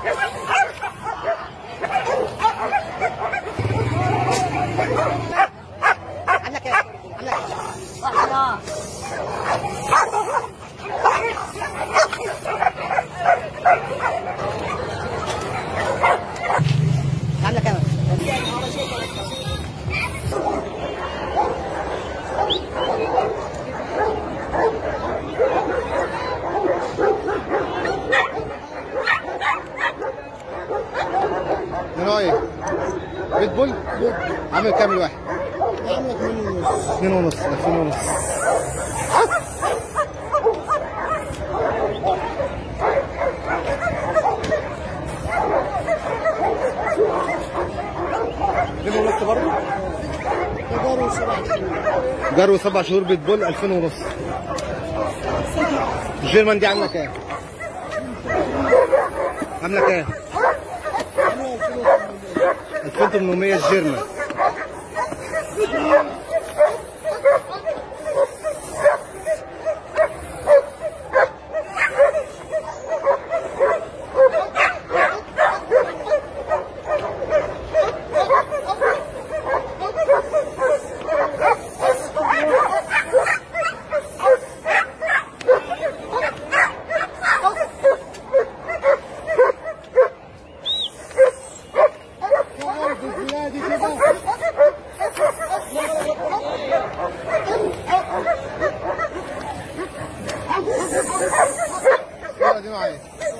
عندك ايه؟ عندك ايه؟ عندك ايه؟ من هو ايه؟ ريد بول؟ عامل كام الواحد؟ عاملك مني ونص اتنين ونص اتنين ونص اتنين ونص برضه؟ تجاري سبع شهور جرو سبع شهور بيت بول 2000 ونص الجيرمان دي عامله كام؟ عامله كام؟ 2800 الجيرمان يلا دي معايا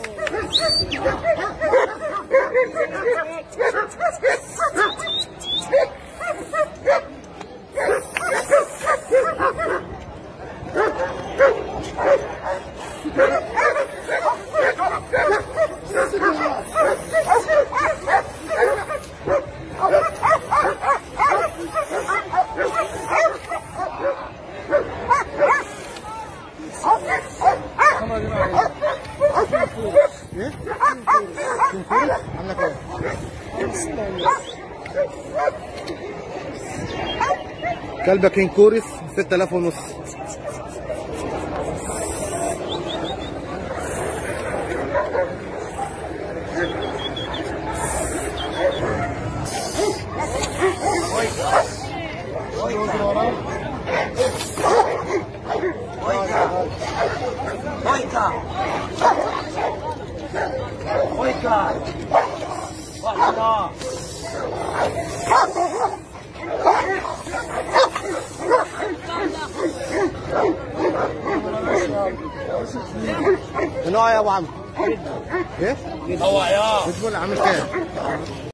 الكاميرا دي معايا ايه؟ كنكوري عامله كام؟ كلبة كين كورس 6000 ونص Ojka! Ojka! Ojka! من نوع يا ابو عمرو ايه؟ هو يا بتقول عامل كام؟